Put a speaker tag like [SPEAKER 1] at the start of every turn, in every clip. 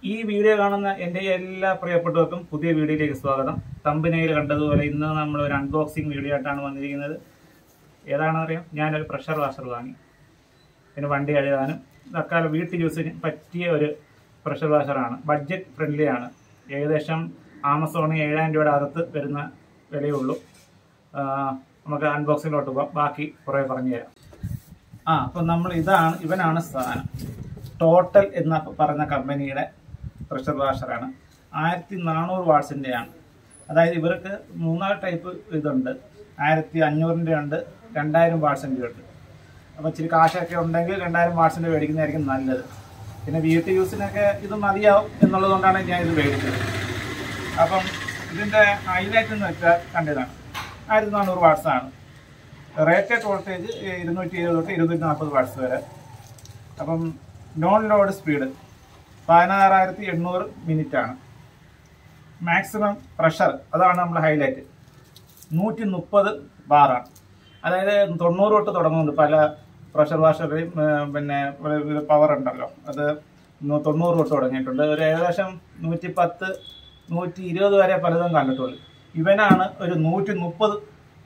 [SPEAKER 1] ഈ വീഡിയോ കാണുന്ന എൻ്റെ എല്ലാ പ്രിയപ്പെട്ടവർക്കും പുതിയ വീഡിയോയിലേക്ക് സ്വാഗതം തമ്പനയിൽ കണ്ടതുപോലെ ഇന്ന് നമ്മൾ ഒരു അൺബോക്സിങ് വീഡിയോ ആയിട്ടാണ് വന്നിരിക്കുന്നത് ഏതാണെന്നറിയാം ഞാനൊരു പ്രഷർ വാഷർ വാങ്ങി പിന്നെ വണ്ടി കഴുകാനും തക്കാലം വീട്ടു യൂസിന് പറ്റിയ ഒരു പ്രഷർ വാഷറാണ് ബഡ്ജറ്റ് ഫ്രണ്ട്ലി ആണ് ഏകദേശം ആമസോണിൽ ഏഴായിരം രൂപയുടെ അകത്ത് വരുന്ന വിലയുള്ളൂ ആ, നമുക്ക് അൺബോക്സിങ്ങിലോട്ട് പോകാം ബാക്കി കുറേ പറഞ്ഞു തരാം ആ അപ്പം നമ്മൾ ഇതാണ് ഇവനാണ് സാധനം ടോട്ടൽ എന്ന പറഞ്ഞ കമ്പനിയുടെ പ്രഷർ വാഷറാണ് ആയിരത്തി നാനൂറ് വാട്സിൻ്റെയാണ് അതായത് ഇവർക്ക് മൂന്നാല് ടൈപ്പ് ഇതുണ്ട് ആയിരത്തി അഞ്ഞൂറിൻ്റെ ഉണ്ട് രണ്ടായിരം വാട്സിൻ്റെ ഉണ്ട് അപ്പോൾ ഇച്ചിരി കാശൊക്കെ ഉണ്ടെങ്കിൽ രണ്ടായിരം വാട്സിൻ്റെ മേടിക്കുന്നതായിരിക്കും നല്ലത് പിന്നെ വീട്ടു യൂസിനൊക്കെ ഇത് മതിയാവും എന്നുള്ളത് കൊണ്ടാണ് ഞാൻ ഇത് മേടിച്ചത് അപ്പം ഇതിൻ്റെ ഹൈലൈറ്റ് എന്ന് വെച്ചാൽ കണ്ടതാണ് ആയിരത്തി നാനൂറ് വാട്ട്സ് ആണ് റേറ്റഡ് വോൾട്ടേജ് ഇരുന്നൂറ്റി ഇരുപത് തൊട്ട് ഇരുന്നൂറ്റി നാൽപ്പത് വാട്ട്സ് വരെ അപ്പം നോൺ ലോഡ് സ്പീഡ് പതിനാറായിരത്തി എണ്ണൂറ് മിനിറ്റ് ആണ് മാക്സിമം പ്രഷർ അതാണ് നമ്മുടെ ഹൈലൈറ്റ് നൂറ്റി മുപ്പത് ബാറാണ് അതായത് തൊണ്ണൂറ് തൊട്ട് തുടങ്ങുന്നുണ്ട് പല പ്രഷർ വാഷറിലും പിന്നെ പവർ ഉണ്ടല്ലോ അത് നൂ- തൊണ്ണൂറ് തൊട്ട് തുടങ്ങിയിട്ടുണ്ട് ഒരു ഏകദേശം നൂറ്റി പത്ത് നൂറ്റി ഇരുപത് വരെ പലതും കണ്ടിട്ടുള്ളൂ ഇവനാണ് ഒരു നൂറ്റി മുപ്പത്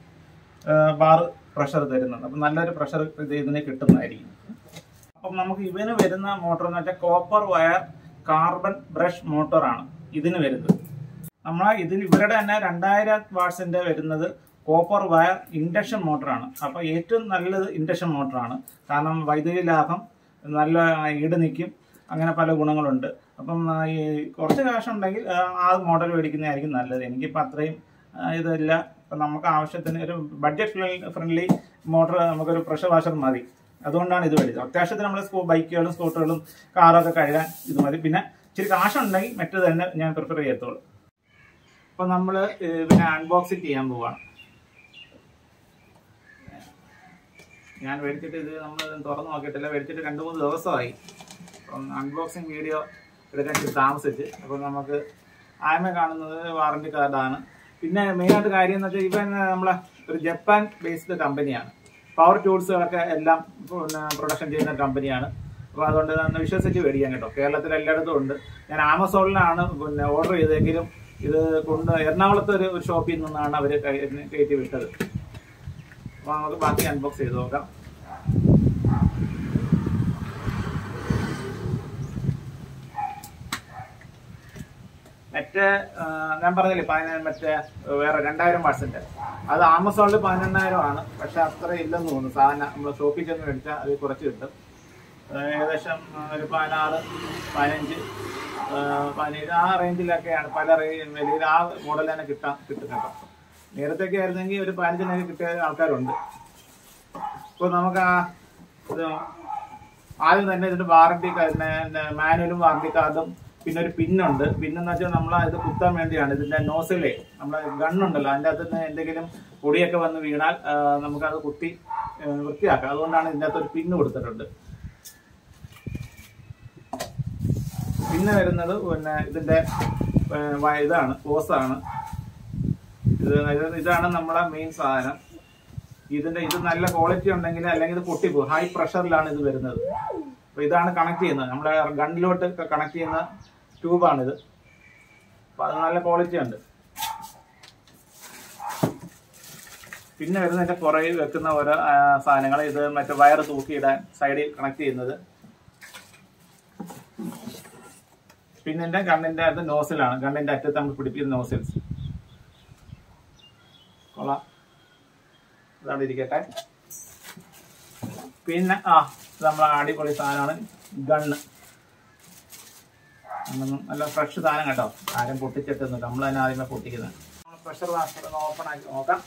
[SPEAKER 1] ബാർ പ്രഷർ തരുന്നത് അപ്പം നല്ലൊരു പ്രഷർ ഇത് ഇതിന് കിട്ടുന്നതായിരിക്കും അപ്പം നമുക്ക് ഇവന് വരുന്ന മോട്ടർ എന്ന് വെച്ചാൽ കോപ്പർ വയർ കാർബൺ ബ്രഷ് മോട്ടറാണ് ഇതിന് വരുന്നത് നമ്മൾ ഇതിന് ഇവരുടെ തന്നെ രണ്ടായിരം വാട്ട്സിന്റെ വരുന്നത് കോപ്പർ വയർ ഇൻഡക്ഷൻ മോട്ടറാണ് അപ്പോൾ ഏറ്റവും നല്ലത് ഇൻഡക്ഷൻ മോട്ടറാണ് കാരണം വൈദ്യുതി ലാഭം നല്ല ഈട് നിൽക്കും അങ്ങനെ പല ഗുണങ്ങളുണ്ട് അപ്പം ആ, ഈ കുറച്ച് കാശുണ്ടെങ്കിൽ ആ, ആ മോഡൽ മേടിക്കുന്നതായിരിക്കും നല്ലത് എനിക്കിപ്പോൾ അത്രയും ആ, ഇതില്ല അപ്പം നമുക്ക് ആവശ്യത്തിന് ഒരു ബഡ്ജറ്റ് ഫ്രണ്ട്ലി മോട്ടർ നമുക്കൊരു പ്രഷർ വാഷർ മതി അതുകൊണ്ടാണ് ഇത് മേടിച്ചത് അത്യാവശ്യത്തിന് നമ്മൾ സ്കൂ ബൈക്കുകളും സ്കൂട്ടറുകളും കാറൊക്കെ കഴുകാൻ ഇത് മതി പിന്നെ ഇച്ചിരി കാശുണ്ടെങ്കിൽ മറ്റേത് തന്നെ ഞാൻ പ്രിഫർ ചെയ്യത്തുള്ളൂ അപ്പൊ നമ്മൾ പിന്നെ അൺബോക്സിങ് ചെയ്യാൻ പോവാണ് ഞാൻ മേടിച്ചിട്ട് ഇത് നമ്മൾ തുറന്നു നോക്കിയിട്ടില്ല മേടിച്ചിട്ട് രണ്ട് മൂന്ന് ദിവസമായി അപ്പം അൺബോക്സിങ് വീഡിയോ എടുക്കാൻ ഇച്ചിരി താമസിച്ച് അപ്പം നമുക്ക് ആയമ കാണുന്നത് വാറണ്ടി കാർഡാണ് പിന്നെ മെയിനായിട്ട് കാര്യം എന്ന് വെച്ചാൽ ഇവൻ നമ്മളെ ഒരു ജപ്പാൻ ബേസ്ഡ് കമ്പനിയാണ് പവർ ടൂൾസുകളൊക്കെ എല്ലാം പിന്നെ പ്രൊഡക്ഷൻ ചെയ്യുന്ന കമ്പനിയാണ് അപ്പോൾ അതുകൊണ്ട് തന്നെ വിശ്വസിച്ച് മേടിക്കാൻ കേട്ടോ കേരളത്തിൽ എല്ലായിടത്തും ഉണ്ട് ഞാൻ ആമസോണിലാണ് പിന്നെ ഓർഡർ ചെയ്തെങ്കിലും ഇത് കൊണ്ട് എറണാകുളത്ത് ഒരു ഒരു ഷോപ്പിൽ നിന്നാണ് അവർ കയറ്റി വിട്ടത് അപ്പോൾ നമുക്ക് ബാക്കി അൺബോക്സ് ചെയ്ത് നോക്കാം മറ്റേ ആ, ഞാൻ പറഞ്ഞില്ലേ പതിനായിരം മറ്റേ വേറെ രണ്ടായിരം വാട്സിന്റെ അത് ആമസോണിൽ പതിനെണ്ണായിരം ആണ് പക്ഷെ അത്ര ഇല്ലെന്ന് തോന്നുന്നു സാധനം നമ്മൾ ഷോപ്പിൽ ചെന്ന് മേടിച്ചാൽ അത് കുറച്ച് കിട്ടും ആ, ഏകദേശം ആ, ഒരു പതിനാറ് പതിനഞ്ച് ആ, പതിനേഴ് ആ റേഞ്ചിലൊക്കെയാണ് പല റേ- വിലയിൽ ആ മോഡൽ തന്നെ കിട്ടാൻ കിട്ടും കേട്ടോ നേരത്തെയൊക്കെ ആയിരുന്നെങ്കിൽ ഒരു പതിനഞ്ചിനൊക്കെ കിട്ടിയ ആൾക്കാരുണ്ട് ഇപ്പോൾ നമുക്ക് ആ ഇത് ആദ്യം തന്നെ ഇതിന്റെ വാറണ്ടി മാനുവലും വാറണ്ടി കാർഡും പിന്നെ ഒരു പിന്നുണ്ട് പിന്നെന്ന് വെച്ചാൽ നമ്മൾ ഇത് കുത്താൻ വേണ്ടിയാണ് ഇതിന്റെ നോസിലെ നമ്മളെ ഗണ്ണുണ്ടല്ലോ അതിൻ്റെ അകത്ത് നിന്ന് എന്തെങ്കിലും പൊടിയൊക്കെ വന്ന് വീണാൽ ആ, നമുക്കത് കുത്തി ആ, വൃത്തിയാക്കാം അതുകൊണ്ടാണ് ഇതിൻ്റെ അകത്ത് ഒരു പിന്ന് കൊടുത്തിട്ടുണ്ട് പിന്നെ വരുന്നത് പിന്നെ ഇതിന്റെ ആ, വ- ഇതാണ് ഓസാണ് ഇത് ഇത് ഇതാണ് നമ്മളെ മെയിൻ സാധനം ഇതിന്റെ ഇത് നല്ല ക്വാളിറ്റി ഉണ്ടെങ്കിൽ അല്ലെങ്കിൽ ഇത് പൊട്ടിപ്പോകും ഹൈ പ്രഷറിലാണ് ഇത് വരുന്നത് അപ്പൊ ഇതാണ് കണക്ട് ചെയ്യുന്നത് നമ്മുടെ ഗണ്ണിലോട്ട് കണക്ട് ചെയ്യുന്ന ട്യൂബാണിത് അപ്പൊ അത് നല്ല ക്വാളിറ്റി ഉണ്ട് പിന്നെ വരുന്നതിന്റെ പുറകിൽ വെക്കുന്ന ഓരോ സാധനങ്ങൾ ഇത് മറ്റേ വയർ തൂക്കിയിടാൻ സൈഡിൽ കണക്ട് ചെയ്യുന്നത് പിന്നെ എന്റെ ഗണ്ണിന്റെ അത് നോസിലാണ് ഗണ്ണിന്റെ അറ്റത്ത് നമ്മൾ പിടിപ്പിക്കുന്ന നോസിൽസ് കൊള്ളാം ഇതാണ് ഇരിക്കട്ടെ പിന്നെ ആ ഇത് നമ്മളെ അടിപൊളി സാധനമാണ് ഗണ്ണ് നല്ല ഫ്രഷ് സാധനം കേട്ടോ ആരും പൊട്ടിച്ചിട്ടൊന്നുമില്ല നമ്മൾ തന്നെ ആദ്യമേ പൊട്ടിക്കുന്നത് നമ്മൾ പ്രഷർ വാഷർ ഒന്ന് ഓപ്പൺ ആക്കി നോക്കാം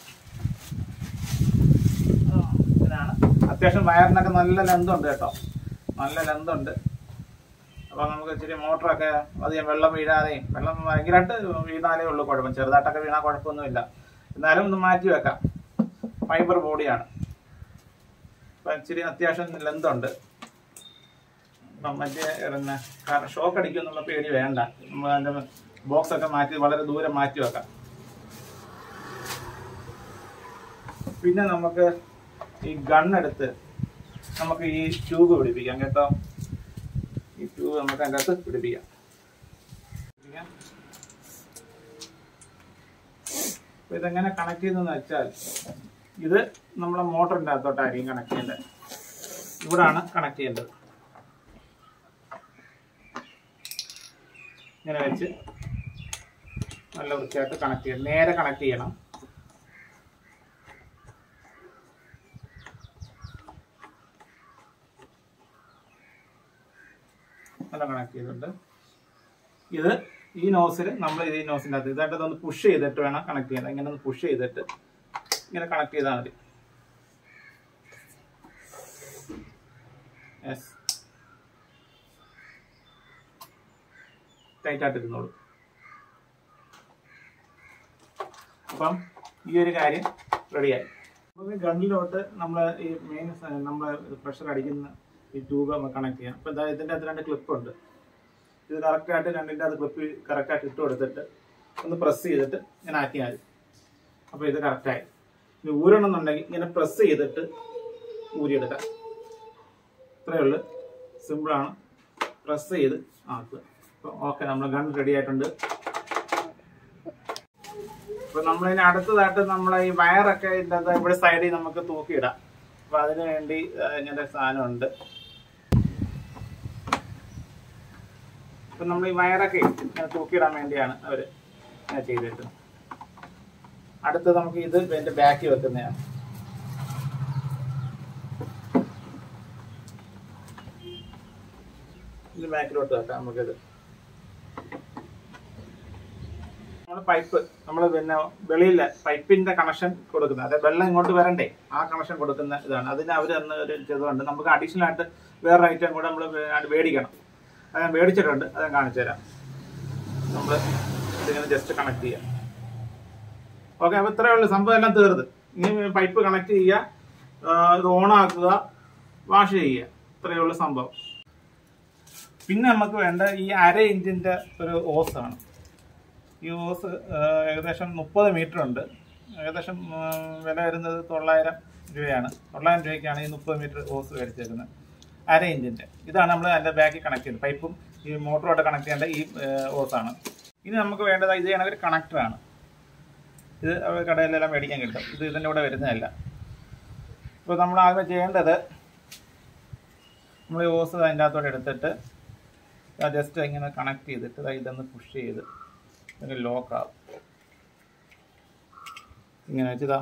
[SPEAKER 1] ആ, ഇതാണ് അത്യാവശ്യം വയറിനൊക്കെ നല്ല ലെന്ത് ഉണ്ട് കേട്ടോ നല്ല ലെന്ത് ഉണ്ട് അപ്പൊ നമുക്ക് ഇച്ചിരി മോട്ടറൊക്കെ അധികം വെള്ളം വീഴാതെയും വെള്ളം ഭയങ്കരമായിട്ട് വീണാലേ ഉള്ളൂ കുഴപ്പം ചെറുതായിട്ടൊക്കെ വീണാൽ കുഴപ്പമൊന്നുമില്ല എന്നാലും ഒന്ന് മാറ്റി വെക്കാം ഫൈബർ ബോഡിയാണ് അപ്പം ഇച്ചിരി അത്യാവശ്യം ലെന്ത് ഉണ്ട് അപ്പം മറ്റേ പിന്നെ കാരണം ഷോക്ക് അടിക്കും എന്നുള്ള പേടി വേണ്ട നമ്മൾ അതിൻ്റെ ബോക്സ് ഒക്കെ മാറ്റി വളരെ ദൂരം മാറ്റി വെക്കാം പിന്നെ നമുക്ക് ഈ ഗണ്ണെടുത്ത് നമുക്ക് ഈ ട്യൂബ് പിടിപ്പിക്കാം കേട്ടോ ഈ ട്യൂബ് നമുക്ക് അതിൻ്റെ അകത്ത് പിടിപ്പിക്കാം ചെയ്യാം അപ്പൊ ഇതെങ്ങനെ കണക്ട് ചെയ്യുന്നതെന്ന് വെച്ചാൽ ഇത് നമ്മളെ മോട്ടറിൻ്റെ അകത്തോട്ടായിരിക്കും കണക്ട് ചെയ്യേണ്ടത് ഇവിടാണ് കണക്ട് ചെയ്യേണ്ടത് ഇങ്ങനെ വെച്ച് നല്ല വൃത്തിയായിട്ട് കണക്ട് ചെയ്യണം നേരെ കണക്ട് ചെയ്യണം നല്ല കണക്ട് ചെയ്തിട്ടുണ്ട് ഇത് ഈ നോസിൽ നമ്മൾ ഈ നോസിൻ്റെ അകത്ത് ഇതായിട്ട് ഒന്ന് പുഷ് ചെയ്തിട്ട് വേണം കണക്ട് ചെയ്യാൻ ഇങ്ങനെ ഒന്ന് പുഷ് ചെയ്തിട്ട് ഇങ്ങനെ കണക്ട് ചെയ്താൽ മതി യെസ് ടൈറ്റായിട്ട് ഇരുന്നോളൂ അപ്പം ഈ ഒരു കാര്യം റെഡിയായി നമുക്ക് ഗണ്ണിലോട്ട് നമ്മൾ ഈ മെയിൻ നമ്മൾ പ്രഷർ അടിക്കുന്ന ഈ ട്യൂബ് നമ്മൾ കണക്ട് ചെയ്യാം അപ്പോൾ ഇതാ ഇതിൻ്റെ അകത്ത് രണ്ട് ക്ലിപ്പ് ഉണ്ട് ഇത് കറക്റ്റായിട്ട് രണ്ടിൻ്റെ അത് ക്ലിപ്പ് കറക്റ്റായിട്ട് ഇട്ട് കൊടുത്തിട്ട് ഒന്ന് പ്രസ് ചെയ്തിട്ട് ഇങ്ങനെ ആക്കിയാൽ മതി അപ്പോൾ ഇത് കറക്റ്റായി ഇനി ഊരണമെന്നുണ്ടെങ്കിൽ ഇങ്ങനെ പ്രസ് ചെയ്തിട്ട് ഊരിയെടുക്കാം ഇത്രയേ ഉള്ളൂ സിമ്പിളാണ് പ്രസ് ചെയ്ത് ആക്കുക അപ്പോൾ ഓക്കെ നമ്മൾ ഗൺ റെഡി ആയിട്ടുണ്ട് അപ്പോൾ നമ്മളിനി അടുത്തതായിട്ട് നമ്മളെ ഈ വയറൊക്കെ ഇതിൻ്റെ അകത്ത് ഇവിടെ സൈഡിൽ നമുക്ക് തൂക്കിയിടാം അപ്പോൾ അതിന് വേണ്ടി ആ, ഇങ്ങനെ സാധനമുണ്ട് ഇപ്പം നമ്മൾ ഈ വയറൊക്കെ ഇങ്ങനെ തൂക്കിയിടാൻ വേണ്ടിയാണ് അവർ ഇങ്ങനെ ചെയ്തിട്ട് അടുത്ത് നമുക്ക് ഇത് ഇതിൻ്റെ ബാക്കി വെക്കുന്നതാണ് ഇത് ബാക്കിലോട്ട് വെക്കാം നമുക്കിത് നമ്മൾ പൈപ്പ് നമ്മൾ പിന്നെ വെളിയിലെ പൈപ്പിന്റെ കണക്ഷൻ കൊടുക്കുന്നത് അതായത് വെള്ളം ഇങ്ങോട്ട് വരണ്ടേ ആ കണക്ഷൻ കൊടുക്കുന്ന ഇതാണ് അതിന് അവർ തന്ന ഒരു ചെയ്തുകൊണ്ട് നമുക്ക് അഡീഷണൽ ആയിട്ട് വേറൊരു ഐറ്റം കൂടെ നമ്മൾ മേടിക്കണം അത് ഞാൻ മേടിച്ചിട്ടുണ്ട് അത് ഞാൻ കാണിച്ചു തരാം നമ്മൾ ഇതിങ്ങനെ ജസ്റ്റ് കണക്ട് ചെയ്യാം ഓക്കെ അപ്പോൾ ഇത്രയേ ഉള്ളൂ സംഭവം എല്ലാം തീർന്ന് ഇനി പൈപ്പ് കണക്ട് ചെയ്യുക ആ, ഇത് ഓണാക്കുക വാഷ് ചെയ്യുക ഇത്രയേ ഉള്ളൂ സംഭവം പിന്നെ നമുക്ക് വേണ്ട ഈ അര ഇഞ്ചിന്റെ ഒരു ഓസ് ആണ് ഈ ഓസ് ഏകദേശം മുപ്പത് മീറ്റർ ഉണ്ട് ഏകദേശം ആ, വില വരുന്നത് തൊള്ളായിരം രൂപയാണ് തൊള്ളായിരം രൂപയ്ക്കാണ് ഈ മുപ്പത് മീറ്റർ ഓസ് മേടിച്ചേക്കുന്നത് അര ഇഞ്ചിന്റെ ഇതാണ് നമ്മൾ അതിന്റെ ബാക്കിൽ കണക്ട് ചെയ്യുന്നത് പൈപ്പും ഈ മോട്ടറോട്ട് കണക്ട് ചെയ്യേണ്ട ഈ ഓസാണ് ഇനി നമുക്ക് വേണ്ടത് ഇത് കണക്ക് ഒരു കണക്ടറാണ് ഇത് അവർ കടയിലെല്ലാം മേടിക്കാൻ കിട്ടും ഇത് ഇതിൻ്റെ കൂടെ വരുന്നതല്ല ഇപ്പോൾ നമ്മൾ ആദ്യം ചെയ്യേണ്ടത് നമ്മൾ ഈ ഓസ് അതിൻ്റെ അകത്തോടെ എടുത്തിട്ട് ജസ്റ്റ് ഇങ്ങനെ കണക്ട് ചെയ്തിട്ട് ദാ ഇതൊന്ന് പുഷ് ചെയ്ത് ഇങ്ങനെ ലോക്ക് ആവും ഇങ്ങനെ വെച്ചതാ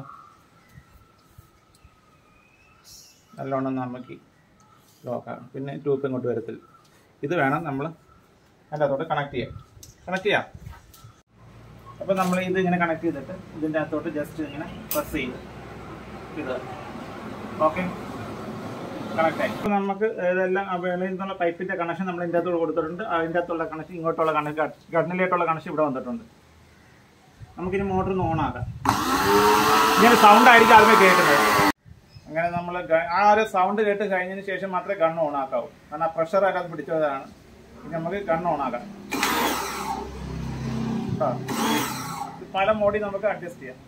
[SPEAKER 1] നല്ലോണം നമുക്ക് ലോക്കാണ് പിന്നെ ട്യൂബ് ഇങ്ങോട്ട് വരത്തില്ല ഇത് വേണം നമ്മൾ അതിൻ്റെ അകത്തോട്ട് കണക്ട് ചെയ്യാം കണക്ട് ചെയ്യാം അപ്പോൾ നമ്മൾ ഇത് ഇങ്ങനെ കണക്ട് ചെയ്തിട്ട് ഇതിൻ്റെ അകത്തോട്ട് ജസ്റ്റ് ഇങ്ങനെ പ്രസ് ചെയ്ത് ഇത് ഓക്കെ കണക്ട് ആയി ഇപ്പോൾ നമുക്ക് ഇതെല്ലാം ആ വെളിയിൽ നിന്നുള്ള പൈപ്പിന്റെ കണക്ഷൻ നമ്മൾ ഇതിൻ്റെ അകത്തോട് കൊടുത്തിട്ടുണ്ട് അതിൻ്റെ അകത്തുള്ള കണക്ഷൻ ഇങ്ങോട്ടുള്ള കണക്ഷൻ ഗണ്ണിലേക്കുള്ള കണക്ഷൻ ഇവിടെ വന്നിട്ടുണ്ട് നമുക്കിനി മോട്ടർ ഒന്ന് ഓൺ ആക്കാം ഇങ്ങനെ സൗണ്ട് ആയിരിക്കും ആദ്യമേ കേൾക്കുന്നത് അങ്ങനെ നമ്മൾ ആ ഒരു സൗണ്ട് കേട്ട് കഴിഞ്ഞതിന് ശേഷം മാത്രമേ ഗണ്ണ് ഓൺ ആക്കാവൂ കാരണം ആ പ്രഷർ ഒക്കെ അത് പിടിച്ചതാണ് ഇനി നമുക്ക് ഗണ്ണ് ഓൺ ആക്കാം ആ. ഇത് പല മോഡിൽ നമുക്ക് അഡ്ജസ്റ്റ് ചെയ്യാം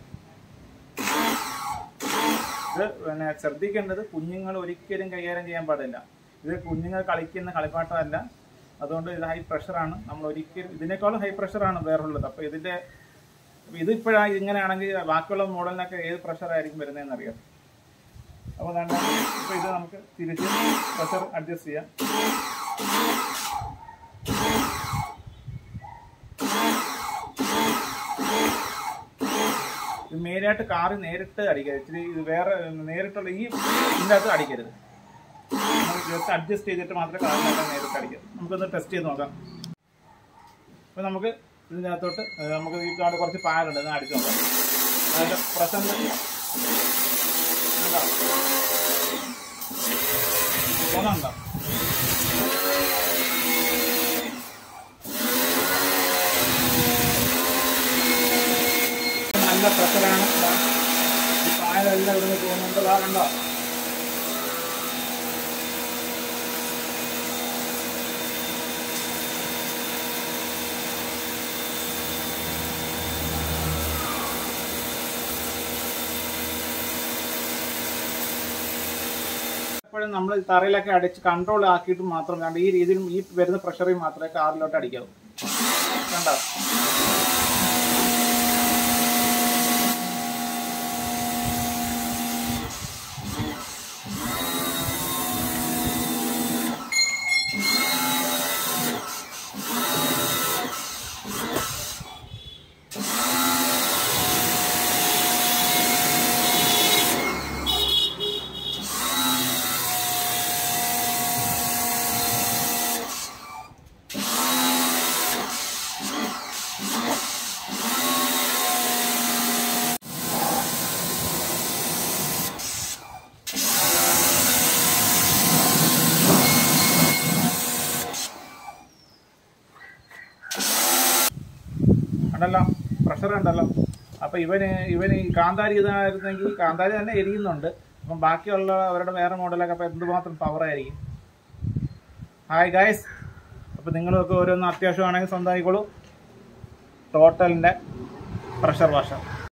[SPEAKER 1] ഇത് പിന്നെ ശ്രദ്ധിക്കേണ്ടത് കുഞ്ഞുങ്ങൾ ഒരിക്കലും കൈകാര്യം ചെയ്യാൻ പാടില്ല ഇത് കുഞ്ഞുങ്ങൾ കളിക്കുന്ന കളിപ്പാട്ടമല്ല അതുകൊണ്ട് ഇത് ഹൈ പ്രഷറാണ് നമ്മൾ ഒരിക്കലും ഇതിനേക്കാളും ഹൈ പ്രഷറാണ് വേറുള്ളത് അപ്പോൾ ഇതിൻ്റെ ഇതിപ്പോഴാ ഇങ്ങനെയാണെങ്കിൽ ബാക്കിയുള്ള മോഡലിനൊക്കെ ഏത് പ്രഷറായിരിക്കും വരുന്നതെന്ന് അറിയാം അപ്പോൾ വേണ്ട ഇപ്പോൾ ഇത് നമുക്ക് തിരിച്ച് പ്രഷർ അഡ്ജസ്റ്റ് ചെയ്യാം ഇത് മെയിനായിട്ട് കാറ് നേരിട്ട് അടിക്കരുത് ഇച്ചിരി ഇത് വേറെ നേരിട്ടുള്ള ഈ ഇതിൻ്റെ അകത്ത് അടിക്കരുത് നമ്മൾ ജസ്റ്റ് അഡ്ജസ്റ്റ് ചെയ്തിട്ട് മാത്രമേ കാറിനകത്ത് നേരിട്ട് അടിക്കരുത് നമുക്കൊന്ന് ടെസ്റ്റ് ചെയ്ത് നോക്കാം അപ്പോൾ നമുക്ക് ഇതിൻ്റെ അകത്തോട്ട് ഏഹ്, നമുക്ക് ഈ കാർഡ് കുറച്ച് പാലുണ്ട് ഒന്ന് അടിച്ച് നോക്കാം അതിൻ്റെ പ്രസന്റ് തോന്നുന്നുണ്ടോ നല്ല പ്രഷറാണ് ദാ ഈ പായലെല്ലാം ഇവിടുന്ന് പോകുന്നുണ്ട് ദാ കണ്ടോ എപ്പോഴും നമ്മൾ തറയിലൊക്കെ അടിച്ച് കൺട്രോൾ ആക്കിയിട്ട് മാത്രം വേണ്ട ഈ രീതിയിൽ ഈ വരുന്ന പ്രഷറിൽ മാത്രമേ കാറിലോട്ട് അടിക്കാവൂ കണ്ടോ ഉണ്ടല്ലോ പ്രഷർ ഉണ്ടല്ലോ അപ്പൊ ഇവന് ഇവന് ഈ കാന്താരി ഇതായിരുന്നെങ്കിൽ കാന്താരി തന്നെ എരിയുന്നുണ്ട് അപ്പം ബാക്കിയുള്ള അവരുടെ വേറെ മോഡലൊക്കെ അപ്പൊ എന്തുമാത്രം പവർ ആയിരിക്കും ഹായ് ഗായ്സ് അപ്പൊ നിങ്ങളൊക്കെ ഓരോന്ന് അത്യാവശ്യമാണെങ്കിൽ സ്വന്തമായിക്കോളൂ ടോട്ടലിന്റെ പ്രഷർ വാഷർ